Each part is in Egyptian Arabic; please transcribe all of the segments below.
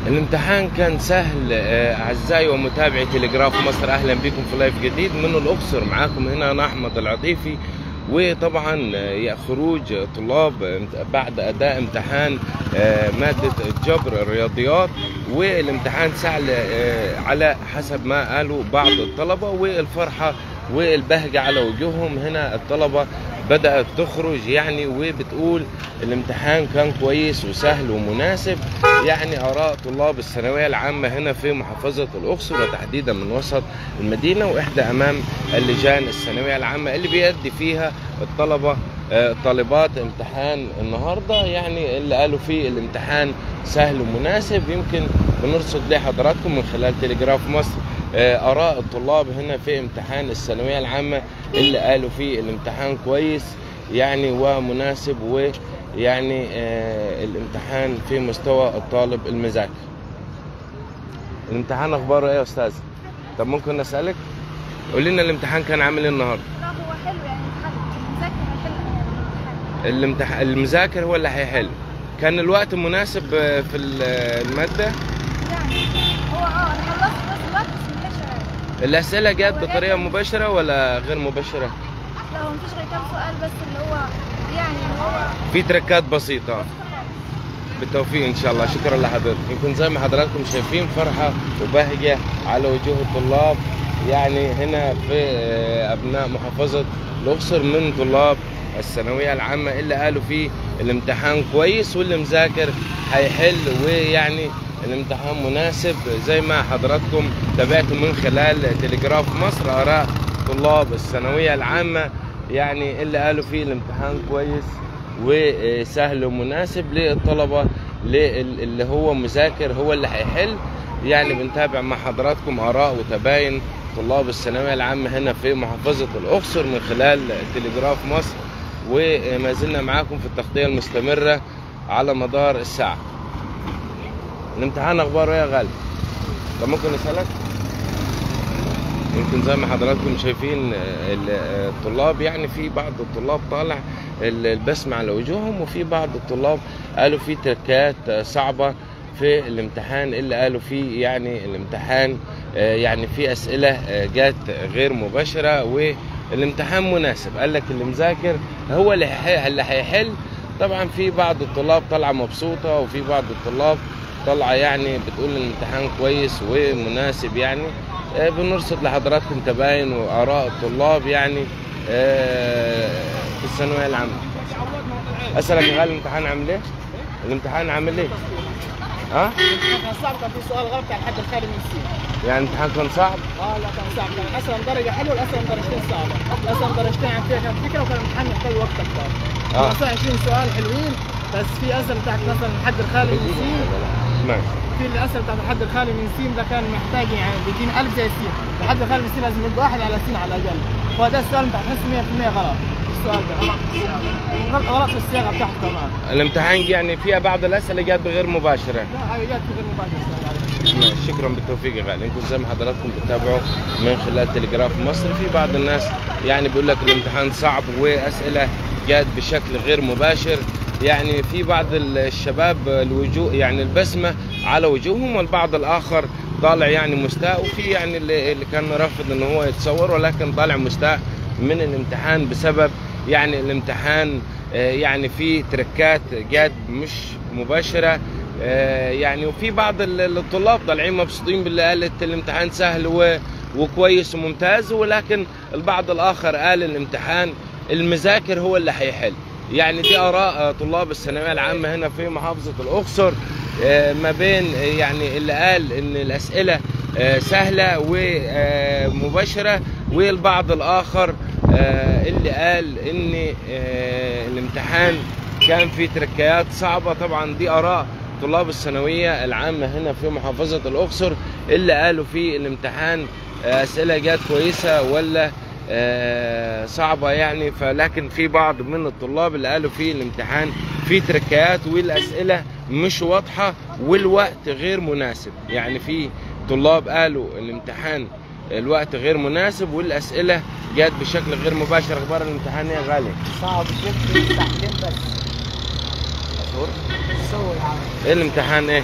الامتحان كان سهل آه، اعزائي ومتابعي تلغراف مصر اهلا بكم في لايف جديد من الاقصر معاكم هنا انا احمد العطيفي وطبعا آه، يا خروج طلاب امت- بعد اداء امتحان آه، ماده الجبر الرياضيات والامتحان سهل آه، على حسب ما قالوا بعض الطلبه والفرحه والبهجه على وجوههم هنا الطلبه بدات تخرج يعني وبتقول الامتحان كان كويس وسهل ومناسب يعني اراء طلاب الثانويه العامه هنا في محافظه الاقصر وتحديدا من وسط المدينه واحدى امام اللجان الثانويه العامه اللي بيأدي فيها الطلبه آه، طالبات امتحان النهارده يعني اللي قالوا فيه الامتحان سهل ومناسب يمكن بنرصد لحضراتكم من خلال تلغراف مصر آه، اراء الطلاب هنا في امتحان الثانويه العامه اللي قالوا فيه الامتحان كويس يعني ومناسب ويعني آه، الامتحان في مستوى الطالب المذاكر الامتحان اخباره ايه يا استاذ طب ممكن نسالك قولي لنا الامتحان كان عامل ايه النهارده لا هو حلو يعني امتحان المذاكرة حلو يعني الامتحان الامتحان المذاكر هو اللي هيحل كان الوقت مناسب آه، في ال- الماده يعني هو اه انا خلصت بس الوقت بس ملحقش أراجع. الاسئله جت بطريقه مباشره ولا غير مباشره لا هو مفيش غير كام سؤال بس اللي هو يعني اللي هو في تركات بسيطه بالتوفيق ان شاء الله شكرا لحضرتك يمكن زي ما حضراتكم شايفين فرحه وبهجه على وجوه الطلاب يعني هنا في آه، ابناء محافظه الاقصر من طلاب الثانويه العامه اللي قالوا فيه الامتحان كويس واللي مذاكر هيحل ويعني الامتحان مناسب زي ما حضراتكم تابعتوا من خلال تلغراف مصر اراء طلاب الثانويه العامه يعني اللي قالوا فيه الامتحان كويس وسهل ومناسب للطلبه لل- اللي هو مذاكر هو اللي هيحل يعني بنتابع مع حضراتكم اراء وتباين طلاب الثانويه العامه هنا في محافظه الاقصر من خلال تلغراف مصر وما زلنا معاكم في التغطيه المستمره على مدار الساعه الامتحان اخباره ايه يا غالي طب ممكن نسالك يمكن زي ما حضراتكم شايفين آه، ال- آه، الطلاب يعني في بعض الطلاب طالع ال- البسمة على وجوههم وفي بعض الطلاب قالوا في تركات آه، صعبة في الامتحان اللي قالوا فيه يعني الامتحان آه، يعني في أسئلة آه، جات غير مباشرة والامتحان مناسب قال لك اللي مذاكر هو اللي هيح- اللي هيحل طبعا في بعض الطلاب طالعة مبسوطة وفي بعض الطلاب طالعة يعني بتقول الامتحان كويس ومناسب يعني آه، بنرصد لحضراتكم تباين واراء الطلاب يعني آه، في الثانويه العامه اسالك يا غالي الامتحان عامل ايه؟ الامتحان عامل ايه؟ ها؟ كان صعب كان في سؤال غلط على الحد الخالي من السين يعني الامتحان كان صعب؟ اه لا كان صعب كان اسلم درجه حلوه الاسلم درجتين صعبه الاسلم درجتين عن فيها كانت فكره وكان الامتحان محتاج وقت اكثر آه. اه 20 سؤال حلوين بس في اسئله بتاعت مثلا الحد الخالي من السين ماشي في الاسئله بتاعت الحد الخالي من السين ده كان محتاج يعني بيجينا الف زي السين الحد الخالي من السين لازم يبقى واحد على سين على الاقل فده السؤال انت هتحس 100% غلط السؤال ده غلط غلط في الصياغه بتاعته كمان الامتحان يعني فيها بعض الاسئله جات بغير مباشره لا هاي جات غير مباشر السؤال عليك. ماشي، شكرا بالتوفيق يا غالي انتم زي ما حضراتكم بتتابعوا من خلال تلغراف مصر في بعض الناس يعني بيقول لك الامتحان صعب واسئله جات بشكل غير مباشر يعني في بعض الشباب الوجوه يعني البسمه على وجوههم والبعض الاخر طالع يعني مستاء وفي يعني اللي اللي كان رافض ان هو يتصور ولكن طالع مستاء من الامتحان بسبب يعني الامتحان آه، يعني في تركات جات مش مباشره آه، يعني وفي بعض ال- الطلاب طالعين مبسوطين باللي قالت الامتحان سهل و- وكويس وممتاز ولكن البعض الاخر قال الامتحان المذاكر هو اللي هيحل يعني دي اراء آه، طلاب الثانويه العامه هنا في محافظه الاقصر آه، ما بين آه، يعني اللي قال ان الاسئله آه، سهله ومباشره والبعض الاخر آه، اللي قال ان آه، الامتحان كان في تركيات صعبه طبعا دي اراء طلاب الثانويه العامه هنا في محافظه الاقصر اللي قالوا في الامتحان آه، اسئله جات كويسه ولا آه، صعبه يعني فلكن في بعض من الطلاب اللي قالوا في الامتحان في تركيات والاسئله مش واضحه والوقت غير مناسب يعني في طلاب قالوا الامتحان الوقت غير مناسب والاسئله جات بشكل غير مباشر اخبار الامتحان إيه يا غالي صعب جدا ساعتين بس صور ايه الامتحان ايه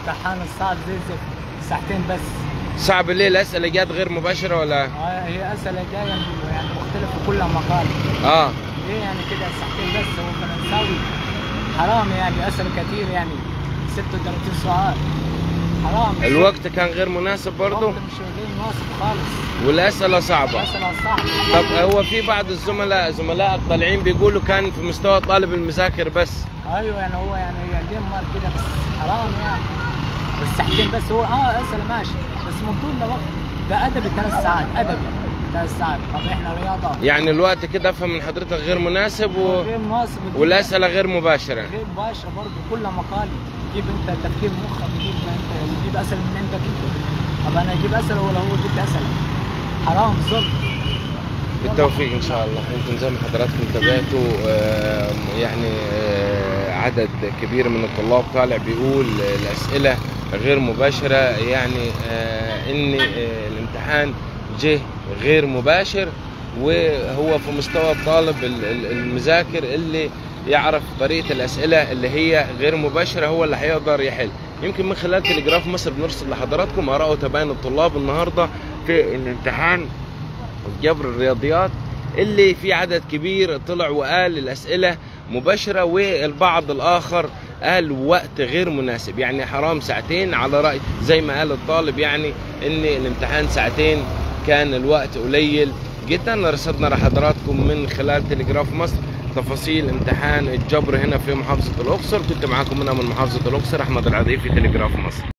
امتحان الصعب زي الزفت ساعتين بس صعب ليه الاسئله جات غير مباشره ولا آه، هي اسئله جايه يعني مختلفه كلها مقال اه ليه يعني كده ساعتين بس هو فرنساوي حرام يعني اسئله كثير يعني 36 سؤال حرام الوقت كان غير مناسب برضه الوقت مش غير مناسب خالص والاسئله صعبه اسئله صعبه طب هو في بعض الزملاء زملاء طالعين بيقولوا كان في مستوى طالب المذاكر بس ايوه يعني هو يعني ليه مال كده بس حرام يعني بس ساعتين بس هو اه اسئله ماشي بس ممكن له وقت ده ادبي ثلاث ساعات ادبي ثلاث ساعات طب احنا رياضه يعني الوقت كده افهم من حضرتك غير مناسب و... غير مناسب والاسئله غير مباشره غير مباشره برضه كلها مقالي جيب انت تفكير مخك جيب انت جيب اسئله من عندك انت طب انا اجيب اسئله ولا هو يجيب اسئله حرام ظلم بالتوفيق ان شاء الله يمكن زي ما حضراتكم تابعتوا آه، يعني آه، عدد كبير من الطلاب طالع بيقول الاسئله غير مباشره يعني آه، ان آه، الامتحان جه غير مباشر وهو في مستوى الطالب ال- ال- المذاكر اللي يعرف طريقه الاسئله اللي هي غير مباشره هو اللي هيقدر يحل يمكن من خلال تلجراف مصر بنرسل لحضراتكم اراء وتباين الطلاب النهارده في الامتحان جبر الرياضيات اللي في عدد كبير طلع وقال الأسئلة مباشرة والبعض الآخر قال وقت غير مناسب يعني حرام ساعتين على رأي زي ما قال الطالب يعني إن الامتحان ساعتين كان الوقت قليل جدا رصدنا لحضراتكم من خلال تلجراف مصر تفاصيل امتحان الجبر هنا في محافظة الأقصر كنت معاكم هنا من محافظة الأقصر أحمد العدي في تلجراف مصر